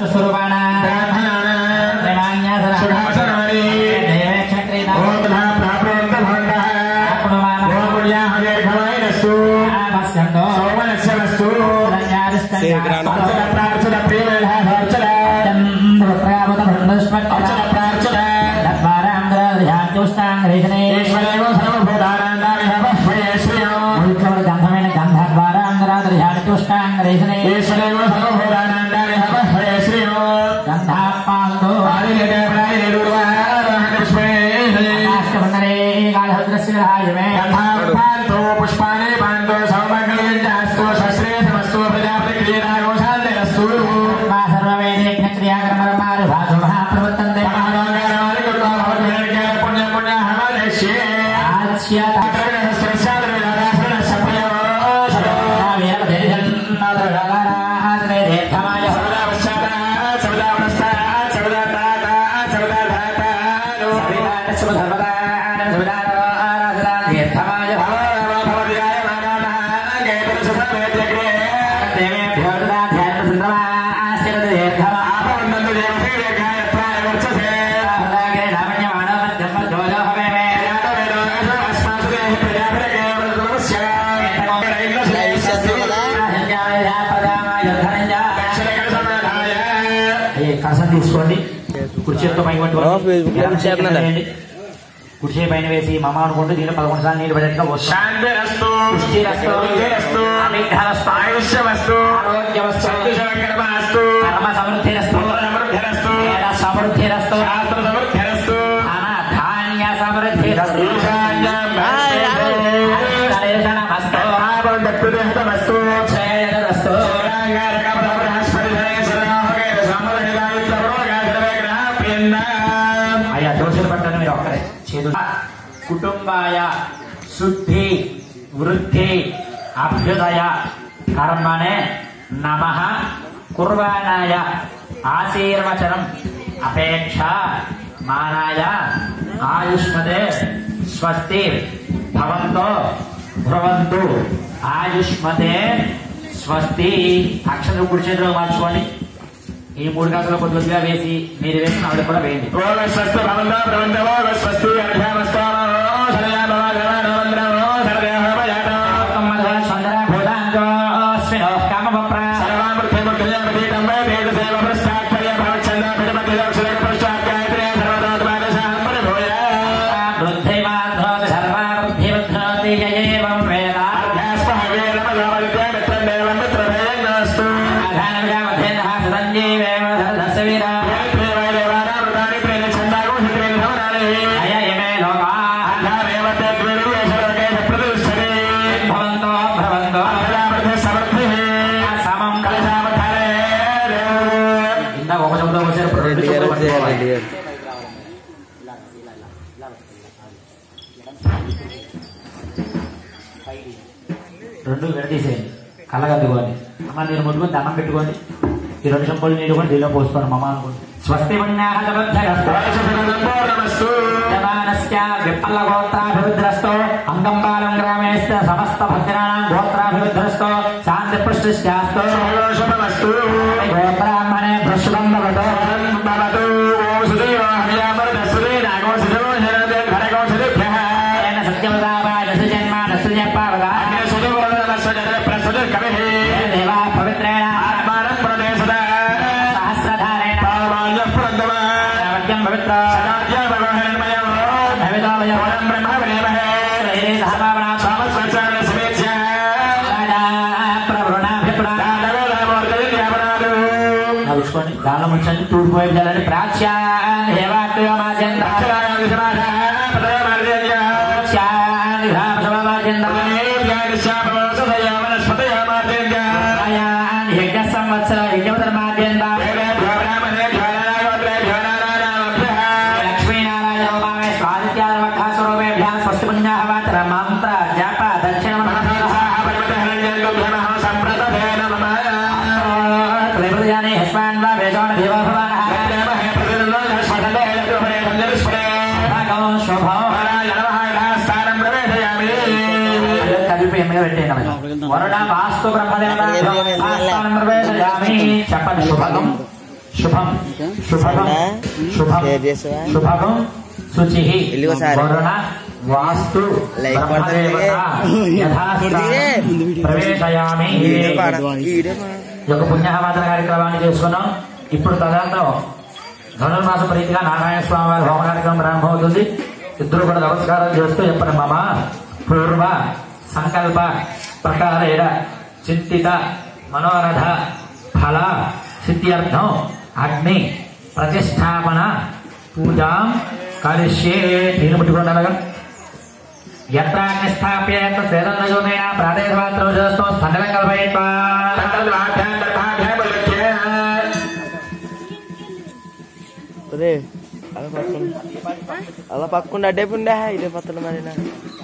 स्वरूपाणा ब्राह्मणानां त्रैमान्यासना सुखासनानि देवे क्षत्रियता ॐ तथा प्राप्नुवन्तभवन्तः ॐ पुण्याः दीर्घमायुरस्तु पश्यन्तो सौमनस्य वस्तु శ్రీగ్రామ अर्चन प्रार्थना प्रियमेधाः अर्चन చంద్రప్రావత భృందస్మత్ अर्चन प्रार्थना ద్వారాంధ్రధ్యాత్యుష్టాంగ్రేషణే ఈశ్వరేవ సర్వభూతానాందారిహవహ్వయే శ్రియం గంధమైన గంధ ద్వారాంధ్రధ్యాత్యుష్టాంగ్రేషణే ఈశ్వరేవ సర్వభూతానాందారిహవహ్వయే శ్రియం గంధాపాంతో ఆదిలే ప్రాయలుర్వాహనపుష్పే అష్టమండలే కాళభద్రస్య విరాజమే పాంతో పుష్పాణి పాంతో సౌమంగళించాస్తు సశ్రేషమస్తు ప్రజాపతి క్రియరాగో శాంతిరస్తు మా సర్వవేదేజ్ఞ క్రియాకర్మరమారు భాషో మహాప్రవర్తంతే మహామంగళాని కృత్వా భవద్వేర్గ్య పుణ్య పుణ్య హమదేశ్యే ఆచ్యత సహస్రశాల విలాసాల సభయో సదా వీరపదేశన్నాథమాయ సర్వదా పశ్చాద సర్వదా ప్రస్థా సర్వదా తాత సర్వదా ధాతాను తీర్థమాయ భవద్యాయ మానానః గేతర ససవేద్యగ్రే ఆపవందంతు దేవసేవ్యగాయ ప్రాయ వర్చసే కసం తీసుకోండి కుడి చేతితో పైకి ఓ, Facebook లో పట్టుకోండి చేస్తున్నారా? కుడి చేయి పైన వేసి మమ అనుకుంటూ దీనిలో పదకొండు సార్లు నీళ్ళు పడేట్టుగా వస్తాం శాంతిరస్తు పుష్టిరస్తు వృద్ధిరస్తు అవిఘ్నరస్తు ఆయుష్యమస్తు ఆరోగ్యవస్తు సంతుషకర్మస్తు కర్మ సమృద్ధిరస్తు సమృద్ధిరస్తు వేద సమృద్ధిరస్తు శాస్త్ర సమృద్ధిరస్తు ధన ధాన్య సమృద్ధిరస్తు దర్శనమస్తు భక్తుదేహతమస్తు క్షయరస్తు అయ్యా దోషులు పట్టడం మీరు ఒక్కరే చేతులు కుటుంబాయ శుద్ధి వృద్ధి అభ్యుదయ కర్మనే నమ కుర్బానాయ ఆశీర్వచనం అపేక్ష మానాయ ఆయుష్మదే స్వస్తి భవంతో భ్రవంతు ఆయుష్మతే స్వస్తి అక్షరం కుడి చేతిలో మార్చుకోండి ఈ మూడు కాసులు కొద్దిగా వేసి మీరు వేసిన ఆవిడ కూడా వేయండి ఇందాక ఒక చెబుతా వచ్చారు ఇప్పుడు రెండు రెడ్డి గారు చెబుతా వచ్చారు, పట్టుకోవాలి. రెడ్డి గారు రెండు విడదీసేయండి కళ్ళగద్దుకోండి అమ్మ నేను ముట్టుకొని దండం పెట్టుకోండి ఈ రెండు చెంపులు నీళ్ళు కూడా దీనిలో పోసుకోండి మమ్మ అనుకోండి స్వస్తి పుణ్యాహమానస్య విప్పల గోత్రాభివృద్ధిరస్తో అంగంబాలం గ్రామేస్త సమస్త భద్రాణం గోత్రాభివృద్ధిరస్తో శాంతి పుష్టిశ్చాస్తో గోత్రాహ్మణే భ్రష్టులం భవతో ఏన సత్యవదావాయ జన్మ నసు జన్మావదా దేవా పవిత్రేణ సహస్రధారేణ సత్యం పవిత్ర చూసుకోండి దానిలో ముంచండి తూర్పు వైపు జల్లండి ప్రాచ్యాన్ హేవాక్యోమాచంద్ర ప్రాచ్యాన్ విధామసభామాచంద్ర ప్రాయాన్ యజ్ఞ సంవత్సర యజ్ఞధర్మాచంద్ర లక్ష్మీనారాయణ రూపామే స్వాదిత్యాదవఖాస్వరూపేభ్య స్వస్తి పుణ్యాహవాచర మంత్ర జప దక్షిణ త్రైపదయానే యస్మాన్ వా వేదాన దేవా భవానః భాగం శోభం కలిపి ఎమ్మెగా పెట్టేయండి వరుణ వాస్తు బ్రహ్మదేవ ఆస్థానం ప్రవేశయామి చెప్పండి శుభగం శుభం శుభం శుభం షేర్ చేస్తావా? శుభం శుచి ఇల్లు ఒకసారి. వరుణ వాస్తు లైక్ బ్రహ్మదేవత, కొడుతుంది. యథాస్థానం కొడుతుంది. ప్రవేశయామి ఈడే పాడ ఈడే పాడ ఈ యొక్క పుణ్యహవాదన కార్యక్రమాన్ని చేసుకున్నాం ఇప్పుడు తదనంతరం ధనుర్మాస ప్రీతిగా నారాయణ స్వామి వారి హోమ కార్యక్రమం ప్రారంభమవుతుంది ఇద్దరు కూడా నమస్కారం చేస్తూ చెప్పండి మమ పూర్వ సంకల్ప ప్రకారేణ చింతిత మనోరథ ఫల సిద్ధ్యర్థం అగ్ని ప్రతిష్టాపన పూజాం కరిష్యే నేను ముట్టుకోండి అలాగా యత్రాగ్ని స్థాప్య స్వేదన్నయోమేన ప్రాదేశమాత్రం చేస్తూ స్పందనం కల్పయత్వా ఒరే అలా పక్కన అలా పక్కకుండా అడ్డే పుండే ఇదే పక్కన మరి నా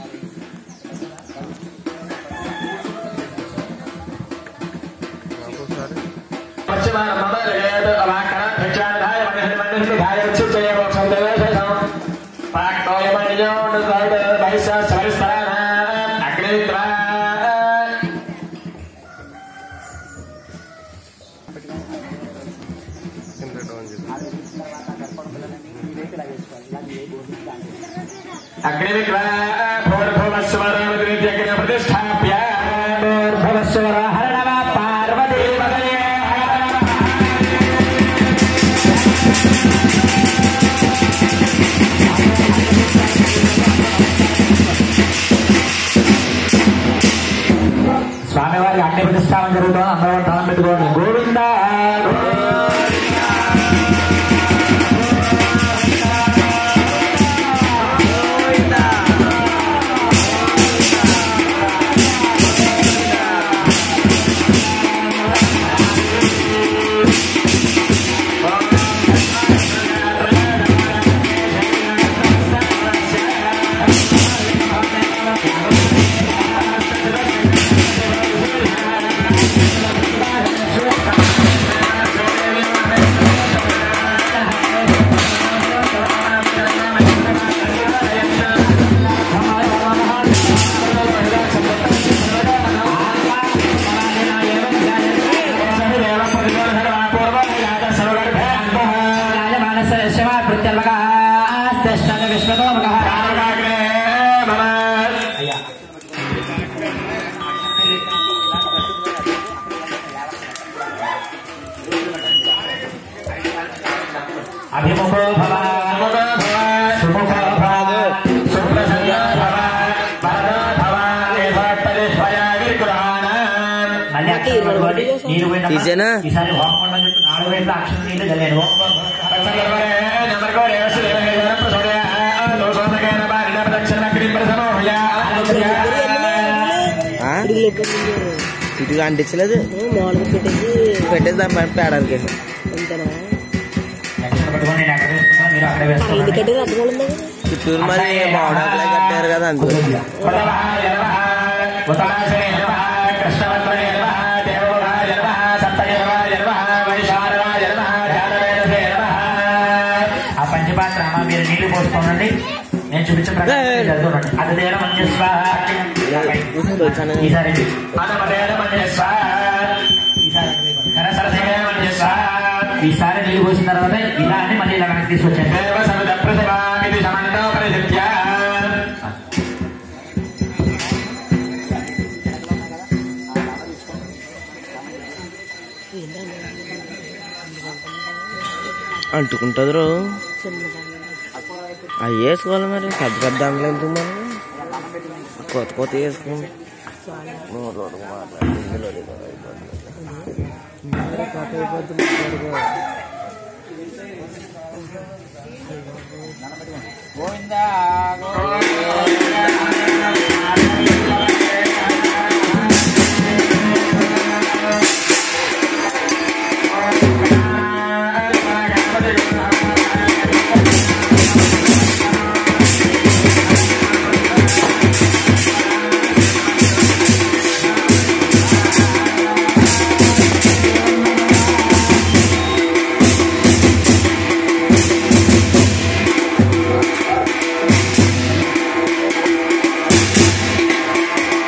అగ్నివిక్రా భూర్భువస్వరామగ్ని ప్రతిష్టాప్య భూర్భువస్వర హర నమ పార్వతీ స్వామివారికి అన్ని ప్రతిష్టాపన జరుగుతుంది అందరూ తలం పెట్టుకోండి గోవింద రాజమానస శివ ప్రత్యల్వక విశ్వతోముఖ అయ్యా అభిముఖో భవ సుముఖో భవ సుప్రసన్నో భవ మళ్ళీ అక్షరం పట్టుకోండి నీరు పోయినప్పుడు తీసేనా? ఈసారి హోమకుండం చెప్పి నాలుగు వైపుల అక్షరం నీళ్ళు చల్లాను ఆ? ఇటు అంటించలేదు మామూలుగా పెట్టేసి పెట్టేసి దాని పైన పేడానికి అంతేనా అక్షరం పట్టుకొని నేను అక్కడ వేస్తున్నాను మీరు అక్కడ వేస్తున్నాను ఎందుకంటే అర్థం ఉంది చుట్టూరు మరి మామిడాకులే కట్టారు కదా అందుకు ఆ పంచపాత్ర అమ్మ మీరు నీళ్లు పోసుకోనండి నేను చూపించిన ప్రకారం మీరు చదువుకోండి అది దేన మంజస్వ కూర్చొని ఈసారి ఈసారి నీళ్లు పోసిన తర్వాత ఇలా అని మళ్ళీ ఇలా వెనక్కి తీసుకొచ్చాను అంటుకుంటుంది రో అవి వేసుకోవాలి మరి పెద్ద పెద్ద దాంట్లో ఎందుకు మరి కొత్త కొత్త వేసుకుంది ఆ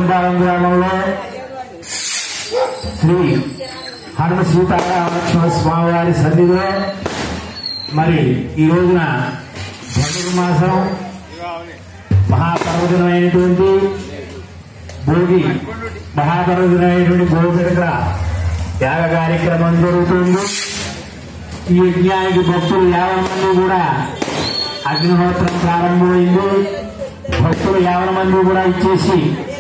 వైకుంఠారం గ్రామంలో శ్రీ హనుమ సీతారామలక్ష్మణ స్వామివారి సన్నిధిలో మరి ఈ రోజున ధనుర్మాసం మహాపర్వదినమైనటువంటి భోగి మహాపర్వదినమైనటువంటి భోగి దగ్గర యాగ కార్యక్రమం జరుగుతుంది ఈ యజ్ఞానికి భక్తులు యాభై మంది కూడా అగ్నిహోత్రం ప్రారంభమైంది భక్తులు యాభై మంది కూడా ఇచ్చేసి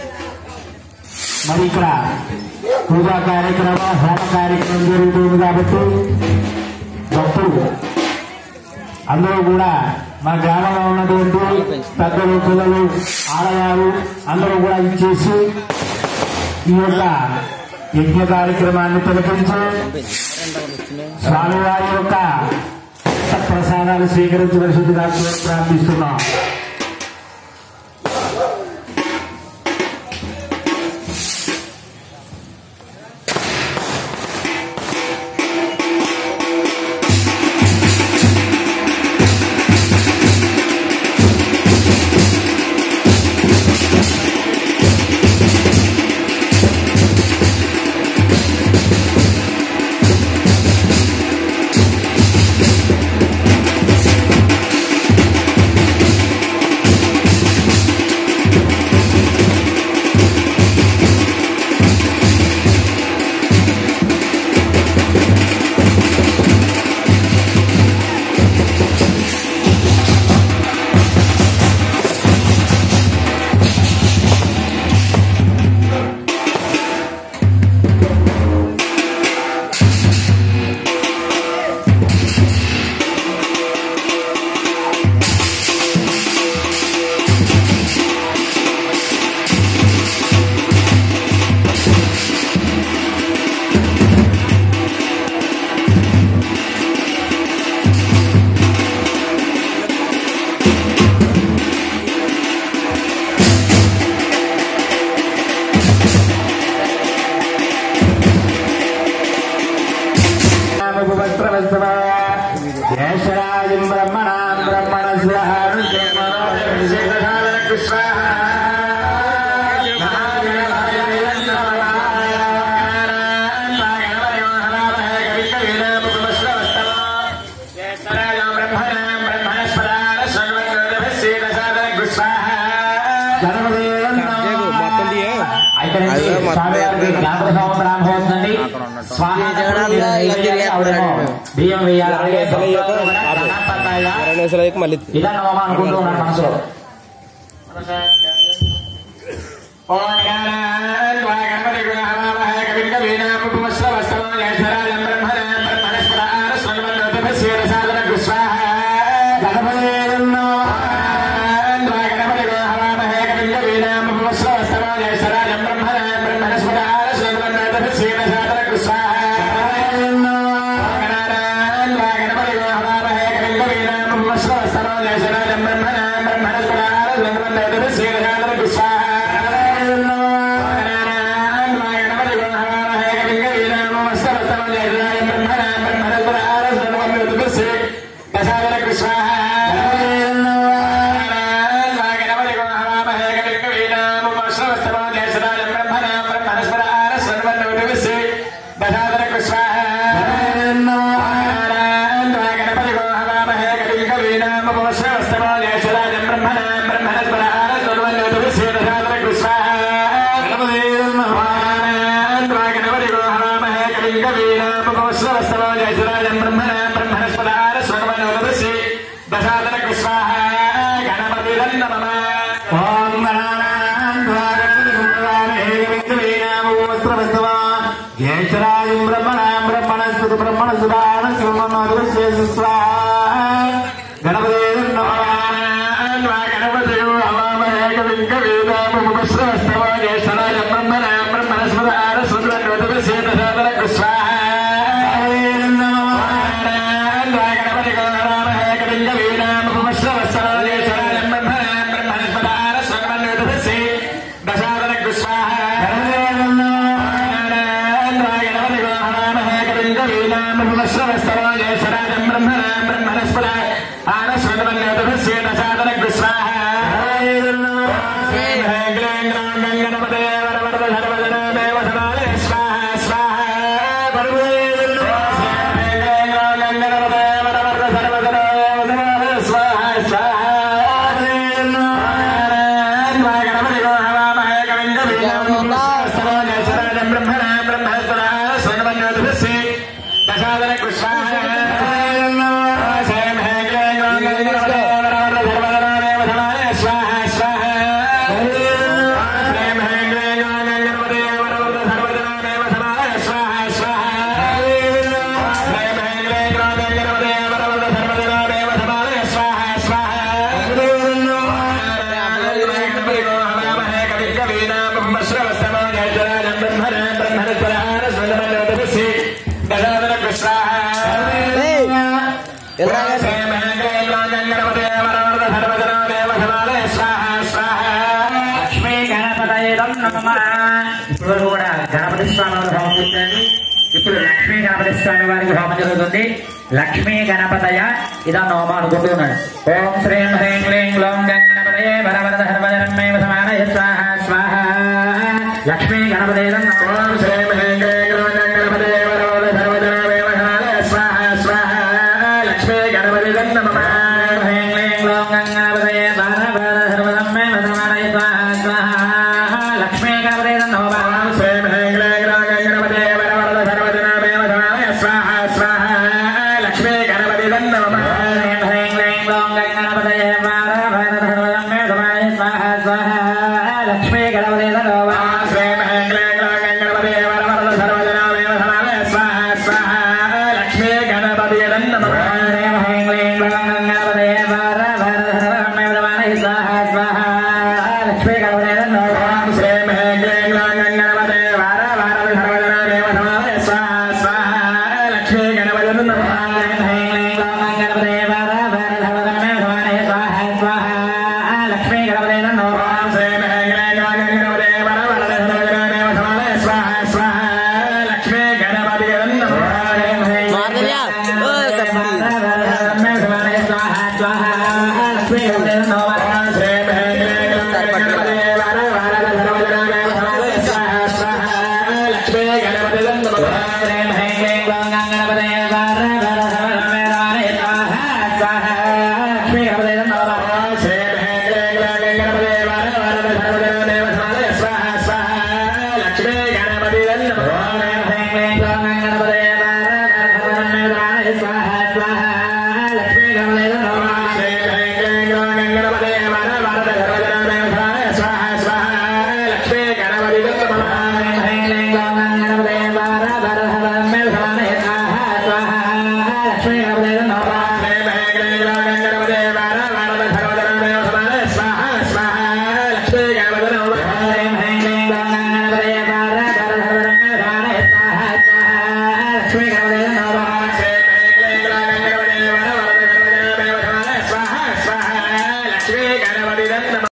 మరి ఇక్కడ పూజా కార్యక్రమం హోమ కార్యక్రమం జరుగుతుంది కాబట్టి భక్తులు అందరూ కూడా మా గ్రామంలో ఉన్నటువంటి పెద్దలు పిల్లలు ఆడవారు అందరూ కూడా ఇచ్చేసి ఈ యొక్క యజ్ఞ కార్యక్రమాన్ని తిలకించి స్వామివారి యొక్క ప్రసాదాలు స్వీకరించవలసిందిగా ప్రార్థిస్తున్నాం జ్యేష్ఠరాజం బ్రహ్మణాం బ్రహ్మణ మొత్తం తీయే. అయితే అదే మొత్తం స్వామివారికి జ్ఞాపక సంవత్సరం అవుతుందండి స్వామి ఆవిడేమో బియ్యం వేయాలి అలాగే భక్తులు కూడా గణపతాయ ఇరవై నిమిషాలు అయ్యాక మళ్ళీ ఇదన్నమా అనుకుంటూ ఉన్నాడు మనసులో ఓం జ్యేష్ఠరాజం బ్రహ్మణాం బ్రహ్మణస్పతి బ్రహ్మణసుదాన శివమనోదశేష గణపతి గణపతి కవింకవేదాముపశ్రవస్తవ జ్యేష్ఠరాజ బ్రహ్మణ బ్రహ్మణస్పద ఆరస్వద్వన్నోదశేషాదర గణపతి గోహరామహే కవింకవేదాముపశ్రవస్తవ జ్యేష్ఠరాజ బ్రహ్మణ బ్రహ్మణస్పద ఆరస్వద్వన్నోదశే దశాదర గణపతి గోహరామహే కవింకవేదాముపశ్రవస్తవ జ్యేష్ఠరాజ బ్రహ్మణ బ్రహ్మ ఇప్పటివరకు కూడా గణపతి స్వామి వారి హోమం పూర్తయింది ఇప్పుడు లక్ష్మీ గణపతి స్వామి వారికి హోమం జరుగుతుంది లక్ష్మీ గణపతయ ఇదా నోమ అనుకుంటున్నాడు ఓం శ్రీం హ్రీం క్లీం గ్లౌం గణపతయే వరవరద హర్వజనమే సమానయ స్వాహ స్వాహ లక్ష్మీ గణపతే ఓం శ్రీం హ్రీం క్లీం గ్లౌం గణపతయే వరవరద హర్వజనమే సమానయ స్వాహ స్వాహ లక్ష్మీ గణపతి నమః హ్రీం క్లీం గ్లౌం గణపతయే వరవరద హర్వజనమే సమానయ స్వాహ స్వాహ లక్ష్మీ గణపతే నమః శ్రీం హ్రీం క్లీం గ్లౌం గణపతయే వరవరద హర్వజనమే సమానయ స్వాహ స్వాహ లక్ష్మీ గణపతి నమః హ్రీం హ్రీం క్లీం గ్లౌం గణపతయే వరవరద హర్వజనమే సమానయ స్వాహ స్వాహ లక్ష్మీ గణపతి నమః శ్రీం హ్రీం క్లీం గ్లౌం గణపతయే వరవరద హర్వజనమే సమానయ స్వాహ స్వాహ లక్ష్మీ గణపతి నమః హ్రీం హ్రీం క్లీం గ్లౌం గణపతయే వరవరద హర్వజనమే సమానయ స్వాహ స్వాహ లక్ష్మీ గణపతి నమః శ్రీం హ్రీం క్లీం గ్లౌం గణపతయే వరవరద హర్వజనమే సమానయ స్వాహ స్వాహ లక్ష్మీ గణపతి నమః హ్రీం హ్రీం క్లీం గ్లౌం గణపతయే వరవరద హర్వజనమే సమానయ స్వాహ స్వాహ లక్ష్మీ గణపతి నమః శ్రీం హ్రీం క్లీం గ్లౌం గణపతయే వరవరద హర్వజనమే సమానయ స్వాహ స్వాహ లక్ష్మీ గణపతి నమః హ్రీం హ్రీం మార్దయ్య, ఓ సప్పి. లక్ష్మీ గణపతి